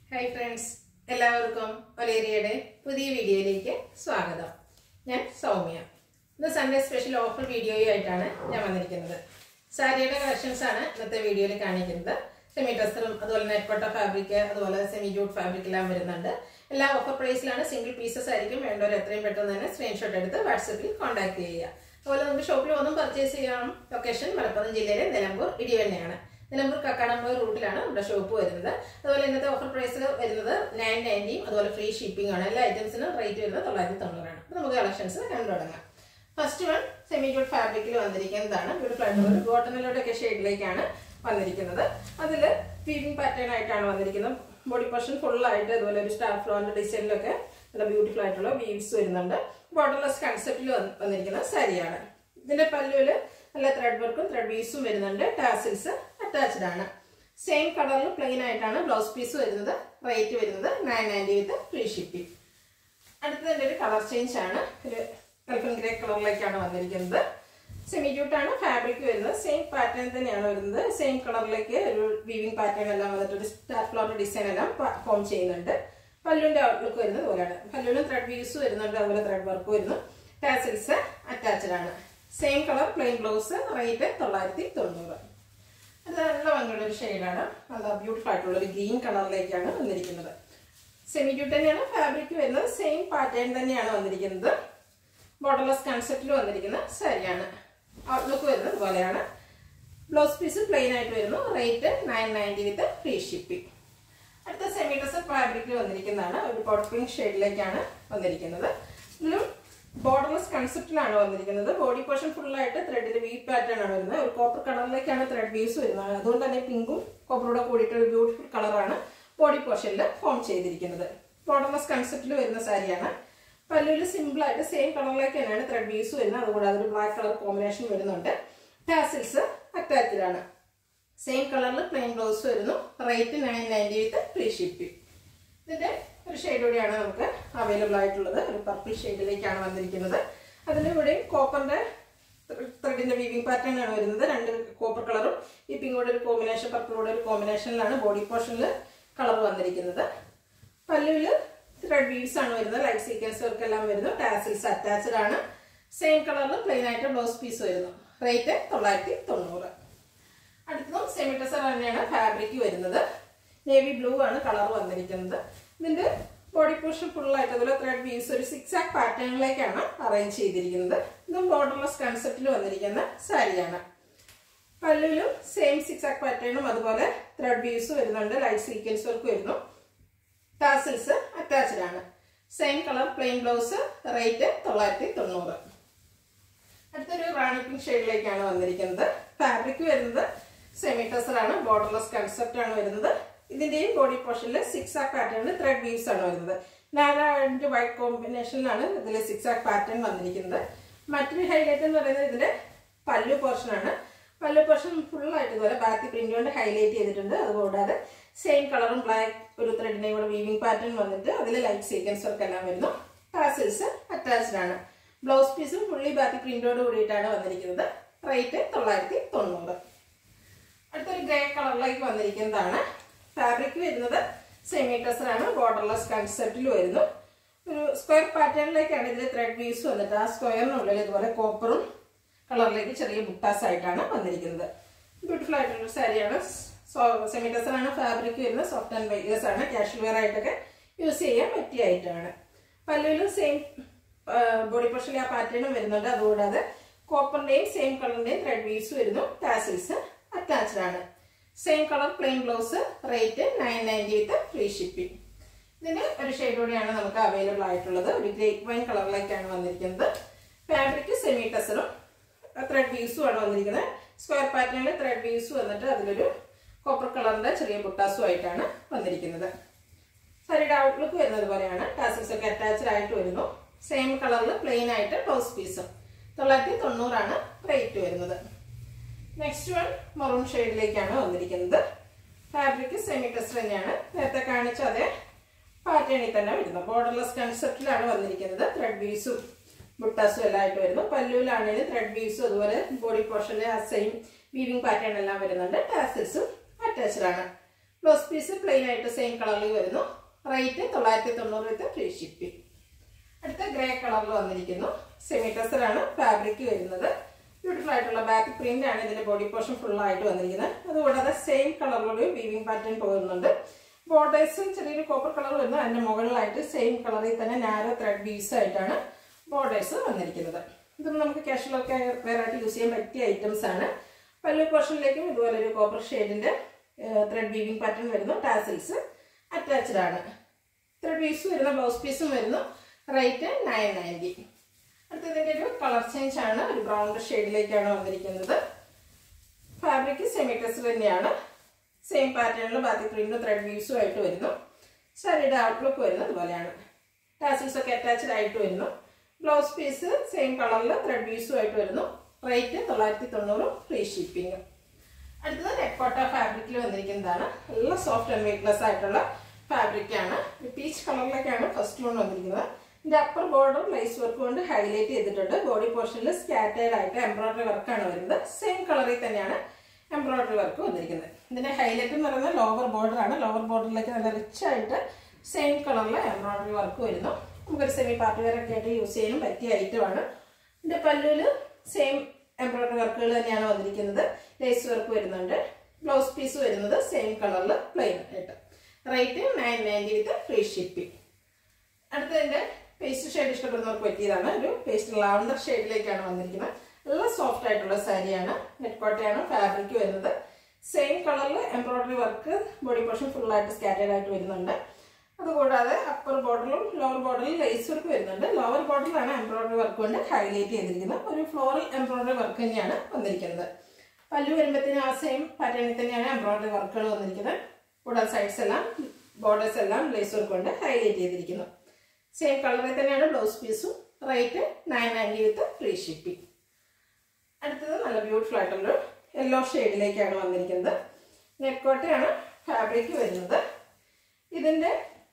hi friends എല്ലാവർക്കും ഒലേരിയയുടെ പുതിയ വീഡിയോയിലേക്ക് സ്വാഗതം ഞാൻ സൗമ്യ ഇന്ന് സൺഡേ സ്പെഷ്യൽ ഓഫർ വീഡിയോയുമായിട്ടാണ് ഞാൻ വന്നിരിക്കുന്നത് സാരിയുടെ കളക്ഷൻസ് ആണ് ഇന്നത്തെ വീഡിയോയിൽ കാണിക്കുന്നത് സെമി ഡ്രസ്സറും അതുപോലെ നെറ്റ്പട്ട ഫാബ്രിക് അതുപോലെ സെമി ജൂട്ട് ഫാബ്രിക് എല്ലാം വരുന്നുണ്ട് എല്ലാ ഓഫർ പ്രൈസിലാണ് സിംഗിൾ പീസസ് ആയിരിക്കും വേണ്ടവർ എത്രയും പെട്ടെന്ന് തന്നെ സ്ക്രീൻഷോട്ട് എടുത്ത് വാട്സപ്പിൽ കോൺടാക്ട് ചെയ്യുക അതുപോലെ നമുക്ക് ഷോപ്പിൽ വന്നും പർച്ചേസ് ചെയ്യാം ലൊക്കേഷൻ മലപ്പുറം ജില്ലയിലെ നിലമ്പൂർ ഇടിവണ്ണയാണ് നിലമ്പൂർ കക്കാടമ്പൂർ റൂട്ടിലാണ് നമ്മുടെ ഷോപ്പ് വരുന്നത് അതുപോലെ ഇന്നത്തെ ഓഫർ പ്രൈസ് വരുന്നത് നയൻ നയൻറ്റിയും അതുപോലെ ഫ്രീ ഷിപ്പിംഗ് ആണ് എല്ലാ ഐറ്റംസിനും റേറ്റ് വരുന്നത് തൊള്ളായിരത്തി തൊണ്ണൂറാണ് അപ്പോൾ നമുക്ക് കളക്ഷൻസ് കണ്ടു തുടങ്ങാം ഫസ്റ്റ് വൺ സെമി ജൂട്ട് ഫാബ്രിക്കിൽ വന്നിരിക്കുന്നതാണ് ബ്യൂട്ടിഫുൾ ആയിട്ടുള്ള ഗോട്ടനിലൂടെ ഒക്കെ ഷെയ്ഡിലേക്കാണ് വന്നിരിക്കുന്നത് അതിൽ ഫീഡിംഗ് പാറ്റേൺ ആയിട്ടാണ് വന്നിരിക്കുന്നത് ബോഡി പോർഷൻ ഫുൾ ആയിട്ട് അതുപോലെ ഒരു സ്റ്റാർ ഫ്ലോറിന്റെ ഡിസൈനിലൊക്കെ നല്ല ബ്യൂട്ടിഫുൾ ആയിട്ടുള്ള വീവ്സ് വരുന്നുണ്ട് ബോർഡർലെസ് കൺസെപ്റ്റിൽ വന്നിരിക്കുന്ന സാരിയാണ് ഇതിന്റെ പല്ലുവിൽ നല്ല ത്രെഡ് വർക്കും ത്രെഡ് വീസും വരുന്നുണ്ട് ടാസിൽസ് അറ്റാച്ച്ഡ് ആണ് സെയിം കളറിൽ പ്ലെയിൻ ആയിട്ടാണ് ബ്ലൗസ് പീസ് വരുന്നത് റേറ്റ് വരുന്നത് nine ninety with free shipping അടുത്തതിൻ്റെ ഒരു കളർ ചേഞ്ച് ആണ് ഒരു കൽപ്പൻ ഗ്രേ കളറിലേക്കാണ് വന്നിരിക്കുന്നത് സെമി ജൂട്ടാണ് ഫാബ്രിക് വരുന്നത് സെയിം പാറ്റേൺ തന്നെയാണ് വരുന്നത് സെയിം കളറിലേക്ക് ഒരു വീവിംഗ് പാറ്റേൺ എല്ലാം വന്നിട്ട് ഒരു സ്റ്റാർ ഫ്ലോർ ഡിസൈൻ എല്ലാം ഫോം ചെയ്യുന്നുണ്ട് പല്ലുവിന്റെ ഔട്ട്ലുക്ക് വരുന്നത് പോലെയാണ് പല്ലുവിലും ത്രെഡ് വീസ് വരുന്നുണ്ട് അതുപോലെ ത്രെഡ് വർക്ക് വരുന്നു ടാസിൽസ് അറ്റാച്ച്ഡ് ആണ് same colour plain blouse rate തൊള്ളായിരത്തി തൊണ്ണൂറ് അത് നല്ല ഭംഗിയുള്ള ഒരു ഷെയ്ഡാണ് നല്ല ബ്യൂട്ടിഫുൾ ആയിട്ടുള്ള ഒരു ഗ്രീൻ കളറിലേക്കാണ് വന്നിരിക്കുന്നത് സെമി ജൂട്ട് തന്നെയാണ് ഫാബ്രിക് വരുന്നത് സെയിം പാറ്റേൺ തന്നെയാണ് വന്നിരിക്കുന്നത് ബോർഡർലെസ് കൺസെപ്റ്റിൽ വന്നിരിക്കുന്ന സാരിയാണ് ഔട്ട്ലുക്ക് വരുന്നത് ഇതുപോലെയാണ് ബ്ലൗസ് പീസ് പ്ലെയിൻ ആയിട്ട് വരുന്നു rate nine ninety with free shipping അടുത്ത സെമി ഡ്രസ് ഫാബ്രിക്കിൽ വന്നിരിക്കുന്നതാണ് ഒരു പോട്ട് പിങ്ക് ഷെയ്ഡിലേക്കാണ് വന്നിരിക്കുന്നത് ഇതിലും ബോർഡർലെസ് കൺസെപ്റ്റിലാണ് വന്നിരിക്കുന്നത് ബോഡി പോർഷൻ ഫുൾ ആയിട്ട് ത്രെഡിന്റെ വീ പാറ്റേൺ ആണ് വരുന്നത് ഒരു കോപ്പർ കളറിലേക്കാണ് ത്രെഡ് വീസ് വരുന്നത് അതുകൊണ്ട് തന്നെ പിങ്കും കോപ്പറോടെ കൂടിയിട്ട് ഒരു ബ്യൂട്ടിഫുൾ കളറാണ് ബോഡി പോർഷനിൽ ഫോം ചെയ്തിരിക്കുന്നത് ബോർഡർലെസ് കൺസെപ്റ്റിൽ വരുന്ന സാരിയാണ് പല്ലുവിൽ സിമ്പിൾ ആയിട്ട് സെയിം കളറിലേക്ക് തന്നെയാണ് ത്രെഡ് വീസ് വരുന്നത് അതുകൂടാതെ ഒരു ബ്ലാക്ക് കളർ കോമ്പിനേഷൻ വരുന്നുണ്ട് ടാസിൽസ് അറ്റാച്ച്ഡ് ആണ് സെയിം കളറിൽ പ്ലെയിൻ ബ്ലൗസ് വരുന്നു rate nine ninety with free shipping ഇതിന്റെ ഒരു ഷെയ്ഡ് കൂടിയാണ് നമുക്ക് അവൈലബിൾ ആയിട്ടുള്ളത് ഒരു പർപ്പിൾ ഷെയ്ഡിലേക്കാണ് വന്നിരിക്കുന്നത് അതിൻ്റെ ഇവിടെ കോപ്പറിന്റെ ത്രെഡിന്റെ വീവിംഗ് പാറ്റേൺ ആണ് വരുന്നത് രണ്ട് കോപ്പർ കളറും ഈ പിങ്കോടെ ഒരു കോമ്പിനേഷൻ പർപ്പിളോടെ ഒരു കോമ്പിനേഷനിലാണ് ബോഡി പോർഷനിൽ കളർ വന്നിരിക്കുന്നത് പല്ലുവിൽ ത്രെഡ് വീവ്സ് ആണ് വരുന്നത് ലൈറ്റ് സീക്വൻസ് വർക്ക് എല്ലാം വരുന്നു ടാസിൽസ് അറ്റാച്ച്ഡ് ആണ് സെയിം കളറിൽ പ്ലെയിൻ ആയിട്ട് ബ്ലൗസ് പീസ് വരുന്നു റേറ്റ് തൊള്ളായിരത്തി തൊണ്ണൂറ് അടുത്തതും സെമിറ്റസർ തന്നെയാണ് ഫാബ്രിക് വരുന്നത് നേവി ബ്ലൂ ആണ് കളർ വന്നിരിക്കുന്നത് ഇതിന്റെ ബോഡി പോർഷൻ ഫുൾ ആയിട്ട് അതുപോലെ ത്രെഡ് വീവ്സ് ഒരു സിക്സ് ആക്ക് പാറ്റേണിലേക്കാണ് അറേഞ്ച് ചെയ്തിരിക്കുന്നത് ഇതും ബോർഡർലെസ് കൺസെപ്റ്റിൽ വന്നിരിക്കുന്ന സാരിയാണ് പല്ലുവിലും സെയിം സിക്സ് ആക്ക് പാറ്റേണും അതുപോലെ ത്രെഡ് വീവ്സ് വരുന്നുണ്ട് ലൈറ്റ് സീക്വൻസ് വർക്ക് വരുന്നു ടാസിൽസ് അറ്റാച്ച്ഡ് ആണ് same colour plain blouse rate തൊള്ളായിരത്തി തൊണ്ണൂറ് അടുത്തൊരു റാണി പിങ്ക് ഷെയ്ഡിലേക്കാണ് വന്നിരിക്കുന്നത് ഫാബ്രിക് വരുന്നത് സെമി ആണ് ബോർഡർലെസ് കൺസെപ്റ്റ് ആണ് വരുന്നത് ഇതിന്റെയും ബോഡി പോർഷനിൽ സിക്സ് ആക്ക് പാറ്റേണിൽ ത്രെഡ് വീവ്സ് ആണ് വരുന്നത് നാര ആൻഡ് വൈറ്റ് കോമ്പിനേഷനിലാണ് ഇതിൽ സിക്സ് ആക്ക് പാറ്റേൺ വന്നിരിക്കുന്നത് മറ്റൊരു ഹൈലൈറ്റ് എന്ന് പറയുന്നത് ഇതിന്റെ പല്ലു പോർഷൻ ആണ് പല്ലു പോർഷൻ ഫുൾ ആയിട്ട് ഇതുപോലെ ബാക്കി പ്രിന്റ് കൊണ്ട് ഹൈലൈറ്റ് ചെയ്തിട്ടുണ്ട് അതുകൂടാതെ സെയിം കളറും ബ്ലാക്ക് ഒരു ത്രെഡിന്റെയും കൂടെ വീവിംഗ് പാറ്റേൺ വന്നിട്ട് അതിൽ ലൈറ്റ് സീക്വൻസ് വർക്ക് എല്ലാം വരുന്നു ടാസിൽസ് അറ്റാച്ച്ഡ് ആണ് ബ്ലൗസ് പീസും ഫുള്ളി ബാക്കി പ്രിന്റോട് കൂടിയിട്ടാണ് വന്നിരിക്കുന്നത് റേറ്റ് തൊള്ളായിരത്തി തൊണ്ണൂറ് അടുത്തൊരു ഗ്രേ കളറിലേക്ക് വന്നിരിക്കുന്നതാണ് ഫാബ്രിക് വരുന്നത് സെമി ആണ് ബോർഡർലെസ് കൺസെപ്റ്റിൽ വരുന്നു ഒരു സ്ക്വയർ പാറ്റേണിലേക്കാണ് ഇതിൽ ത്രെഡ് വീസ് വന്നിട്ട് ആ സ്ക്വയറിനുള്ളിൽ ഇതുപോലെ കോപ്പറും കളറിലേക്ക് ചെറിയ ബുട്ടാസ് ആയിട്ടാണ് വന്നിരിക്കുന്നത് ബ്യൂട്ടിഫുൾ ആയിട്ടുള്ള സാരിയാണ് സെമി ആണ് ഫാബ്രിക് വരുന്നത് സോഫ്റ്റ് ആൻഡ് വെയിലേഴ്സ് ആണ് കാഷ്വൽ വെയർ ആയിട്ടൊക്കെ യൂസ് ചെയ്യാൻ പറ്റിയ ഐറ്റമാണ് പല്ലുവിലും സെയിം ബോഡി പോർഷനിൽ ആ പാറ്റേണും വരുന്നുണ്ട് അതുകൂടാതെ കോപ്പറിന്റെയും സെയിം കളറിന്റെയും ത്രെഡ് വീസ് വരുന്നു ടാസിൽസ് അറ്റാച്ച്ഡ് ആണ് same colour plain blouse rate nine ninety with free shipping ഇതിന് ഒരു ഷെയ്ഡ് കൂടിയാണ് നമുക്ക് അവൈലബിൾ ആയിട്ടുള്ളത് ഒരു ഗ്രേറ്റ് വൈൻ കളറിലേക്കാണ് വന്നിരിക്കുന്നത് ഫാബ്രിക് സെമി ടെസറും ത്രെഡ് വീസും ആണ് വന്നിരിക്കുന്നത് സ്ക്വയർ പാറ്റേണിൽ ത്രെഡ് വീസ് വന്നിട്ട് അതിലൊരു കോപ്പർ കളറിന്റെ ചെറിയ ബുട്ടാസും ആയിട്ടാണ് വന്നിരിക്കുന്നത് സാരിയുടെ ഔട്ട്ലുക്ക് വരുന്നത് പോലെയാണ് ടാസിൽസ് ഒക്കെ അറ്റാച്ച്ഡ് ആയിട്ട് വരുന്നു സെയിം കളറിൽ പ്ലെയിൻ ആയിട്ട് ബ്ലൗസ് പീസും തൊള്ളായിരത്തി തൊണ്ണൂറാണ് റേറ്റ് വരുന്നത് നെക്സ്റ്റ് വൺ മറൂൺ ഷെയ്ഡിലേക്കാണ് വന്നിരിക്കുന്നത് ഫാബ്രിക് സെമി ടെസ്റ്റ് തന്നെയാണ് നേരത്തെ കാണിച്ച അതേ പാറ്റേണിൽ തന്നെ വരുന്നത് ബോർഡർലെസ് കൺസെപ്റ്റിലാണ് വന്നിരിക്കുന്നത് ത്രെഡ് വീസും ബുട്ടാസും എല്ലാം ആയിട്ട് വരുന്നു പല്ലുവിലാണെങ്കിലും ത്രെഡ് വീസും അതുപോലെ ബോഡി പോർഷനിൽ ആ സെയിം വീവിംഗ് പാറ്റേൺ എല്ലാം വരുന്നുണ്ട് ടാസിൽസും അറ്റാച്ച്ഡ് ആണ് ബ്ലൗസ് പീസ് പ്ലെയിൻ ആയിട്ട് സെയിം കളറിൽ വരുന്നു റേറ്റ് തൊള്ളായിരത്തി തൊണ്ണൂറ് വിത്ത് ഫ്രീ ഷിപ്പിംഗ് അടുത്ത ഗ്രേ കളറിൽ വന്നിരിക്കുന്നു സെമി ടെസറാണ് ഫാബ്രിക് വരുന്നത് ബ്യൂട്ടിഫുൾ ആയിട്ടുള്ള ബാക്ക് പ്രിന്റ് ആണ് ഇതിന്റെ ബോഡി പോർഷൻ ഫുൾ ആയിട്ട് വന്നിരിക്കുന്നത് അതുകൂടാതെ സെയിം കളറിലൊരു വീവിംഗ് പാറ്റേൺ പോകുന്നുണ്ട് ബോർഡേഴ്സ് ചെറിയൊരു കോപ്പർ കളർ വരുന്നു അതിന്റെ മുകളിലായിട്ട് സെയിം കളറിൽ തന്നെ നാരോ ത്രെഡ് വീസ് ആയിട്ടാണ് ബോർഡേഴ്സ് വന്നിരിക്കുന്നത് ഇതും നമുക്ക് കാഷ്വലൊക്കെ വെറൈറ്റി യൂസ് ചെയ്യാൻ പറ്റിയ ഐറ്റംസ് ആണ് പല്ലു പോർഷനിലേക്കും ഇതുപോലെ ഒരു കോപ്പർ ഷെയ്ഡിന്റെ ത്രെഡ് വീവിംഗ് പാറ്റേൺ വരുന്നു ടാസിൽസ് അറ്റാച്ച്ഡ് ആണ് ത്രെഡ് പീസ് വരുന്ന ബ്ലൗസ് പീസും വരുന്നു റേറ്റ് നയൻ നയൻറ്റി അടുത്തതിൻ്റെ ഒരു കളർ ചേഞ്ച് ആണ് ഒരു ബ്രൗൺ ഷെയ്ഡിലേക്കാണ് വന്നിരിക്കുന്നത് ഫാബ്രിക് സെമി ടെസ്റ്റ് തന്നെയാണ് സെയിം പാറ്റേണിൽ ബാത്തി പ്രിന്റും ത്രെഡ് വീസും ആയിട്ട് വരുന്നു സാരിയുടെ ഔട്ട്ലുക്ക് വരുന്നത് ഇതുപോലെയാണ് ടാസിൽസ് ഒക്കെ അറ്റാച്ച്ഡ് ആയിട്ട് വരുന്നു ബ്ലൗസ് പീസ് സെയിം കളറിൽ ത്രെഡ് വീസും ആയിട്ട് വരുന്നു റേറ്റ് തൊള്ളായിരത്തി തൊണ്ണൂറും ഫ്രീ ഷിപ്പിംഗ് അടുത്തത് നെക്കോട്ട ഫാബ്രിക്കിൽ വന്നിരിക്കുന്നതാണ് നല്ല സോഫ്റ്റ് ആൻഡ് വെയ്റ്റ്ലെസ് ആയിട്ടുള്ള ഫാബ്രിക് ആണ് പീച്ച് കളറിലേക്കാണ് ഫസ്റ്റ് വൺ വന്നിരിക്കുന്നത് ഇതിന്റെ അപ്പർ ബോർഡർ ലൈസ് വർക്ക് കൊണ്ട് ഹൈലൈറ്റ് ചെയ്തിട്ടുണ്ട് ബോഡി പോർഷനിൽ സ്കാറ്റേഡ് ആയിട്ട് എംബ്രോയിഡറി വർക്കാണ് വരുന്നത് സെയിം കളറിൽ തന്നെയാണ് എംബ്രോയിഡറി വർക്ക് വന്നിരിക്കുന്നത് ഇതിന്റെ ഹൈലൈറ്റ് എന്ന് പറയുന്നത് ലോവർ ബോർഡർ ആണ് ലോവർ ബോർഡറിലേക്ക് നല്ല റിച്ച് ആയിട്ട് സെയിം കളറിൽ എംബ്രോയിഡറി വർക്ക് വരുന്നു നമുക്കൊരു സെമി പാർട്ടി വെയർ ഒക്കെ ആയിട്ട് യൂസ് ചെയ്യാനും പറ്റിയ ഐറ്റം ആണ് ഇതിന്റെ പല്ലുവിൽ സെയിം എംബ്രോയിഡറി വർക്കുകൾ തന്നെയാണ് വന്നിരിക്കുന്നത് ലേസ് വർക്ക് വരുന്നുണ്ട് ബ്ലൗസ് പീസ് വരുന്നത് സെയിം കളറിൽ പ്ലെയിൻ ആയിട്ട് rate nine ninety with free shipping അടുത്തതിന്റെ പേസ്റ്റ് ഷെയ്ഡ് ഇഷ്ടപ്പെടുന്നവർക്ക് പറ്റിയതാണ് ഒരു പേസ്റ്റ് ലാവണ്ടർ ഷെയ്ഡിലേക്കാണ് വന്നിരിക്കുന്നത് നല്ല സോഫ്റ്റ് ആയിട്ടുള്ള സാരിയാണ് നെറ്റ് കോട്ടയാണ് ഫാബ്രിക് വരുന്നത് സെയിം കളറിൽ embroidery work body portion full ആയിട്ട് സ്കാറ്റേഡ് ആയിട്ട് വരുന്നുണ്ട് അതുകൂടാതെ അപ്പർ ബോർഡറിലും ലോവർ ബോർഡറിലും ലേസ് വർക്ക് വരുന്നുണ്ട് ലോവർ ബോർഡറിലാണ് എംബ്രോയിഡറി വർക്ക് കൊണ്ട് ഹൈലൈറ്റ് ചെയ്തിരിക്കുന്നത് ഒരു ഫ്ലോറൽ എംബ്രോയിഡറി വർക്ക് തന്നെയാണ് വന്നിരിക്കുന്നത് പല്ലു വരുമ്പോഴത്തേനും ആ സെയിം പാറ്റേണിൽ തന്നെയാണ് എംബ്രോയിഡറി വർക്കുകൾ വന്നിരിക്കുന്നത് കൂടാതെ സൈഡ്സ് എല്ലാം ബോർഡേഴ്സ് എല്ലാം ലേസ് വർക്ക് കൊണ്ട് ഹൈലൈറ്റ് ചെയ്തിരിക്കുന്നു സെയിം കളറിൽ തന്നെയാണ് ബ്ലൗസ് പീസും rate nine ninety with free shipping അടുത്തത് നല്ല ബ്യൂട്ടിഫുൾ ആയിട്ടുള്ളൊരു യെല്ലോ ഷെയ്ഡിലേക്കാണ് വന്നിരിക്കുന്നത് നെക്കോട്ടയാണ് ഫാബ്രിക് വരുന്നത് ഇതിൻ്റെ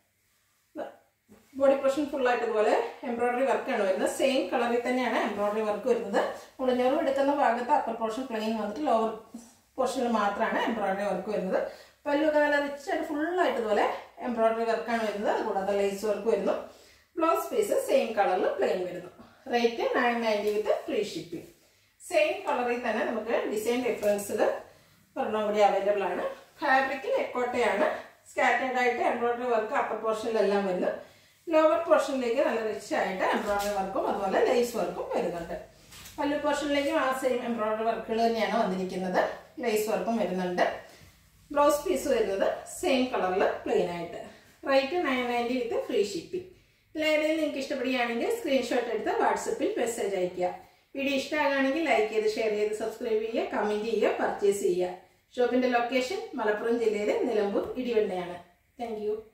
ബോഡി പോർഷൻ ഫുൾ ആയിട്ട് ഇതുപോലെ എംബ്രോയിഡറി വർക്കാണ് വരുന്നത് സെയിം കളറിൽ തന്നെയാണ് എംബ്രോയിഡറി വർക്ക് വരുന്നത് മുളഞ്ഞോറും എടുക്കുന്ന ഭാഗത്ത് അപ്പർ പോർഷൻ പ്ലെയിൻ വന്നിട്ട് ലോവർ പോർഷനിൽ മാത്രമാണ് എംബ്രോയിഡറി വർക്ക് വരുന്നത് പല്ലു നല്ല റിച്ച് ആയിട്ട് ഫുള്ളായിട്ട് ഇതുപോലെ എംബ്രോയിഡറി വർക്കാണ് വരുന്നത് അതുകൂടാതെ ലേസ് വർക്ക് വരുന്നു ബ്ലൗസ് പീസ് സെയിം കളറിൽ പ്ലെയിൻ വരുന്നു rate nine ninety with free shipping same കളറിൽ തന്നെ നമുക്ക് ഡിസൈൻ ഡിഫറൻസിൽ ഒരെണ്ണം കൂടി അവൈലബിൾ ആണ് ഫാബ്രിക് നെക്കോട്ടയാണ് സ്കാറ്റേഡ് ആയിട്ട് എംബ്രോയിഡറി വർക്ക് അപ്പർ പോർഷനിലെല്ലാം വരുന്നു ലോവർ പോർഷനിലേക്ക് നല്ല റിച്ച് ആയിട്ട് എംബ്രോയിഡറി വർക്കും അതുപോലെ ലേസ് വർക്കും വരുന്നുണ്ട് പല്ലു പോർഷനിലേക്കും ആ സെയിം എംബ്രോയിഡറി വർക്കുകൾ തന്നെയാണ് വന്നിരിക്കുന്നത് ലേസ് വർക്കും വരുന്നുണ്ട് ബ്ലൗസ് പീസ് വരുന്നത് സെയിം കളറിൽ പ്ലെയിൻ ആയിട്ട് rate nine ninety with free shipping ഇതിലേതെങ്കിലും നിങ്ങൾക്ക് ഇഷ്ടപ്പെടുകയാണെങ്കിൽ സ്ക്രീൻഷോട്ട് എടുത്ത് വാട്സപ്പിൽ മെസ്സേജ് അയയ്ക്കുക വീഡിയോ ഇഷ്ടമാകുകയാണെങ്കിൽ ലൈക്ക് ചെയ്ത് ഷെയർ ചെയ്ത് സബ്സ്ക്രൈബ് ചെയ്യുക കമൻറ്റ് ചെയ്യുക പർച്ചേസ് ചെയ്യുക ഷോപ്പിന്റെ ലൊക്കേഷൻ മലപ്പുറം ജില്ലയിലെ നിലമ്പൂർ ഇടിവണ്ണയാണ് താങ്ക്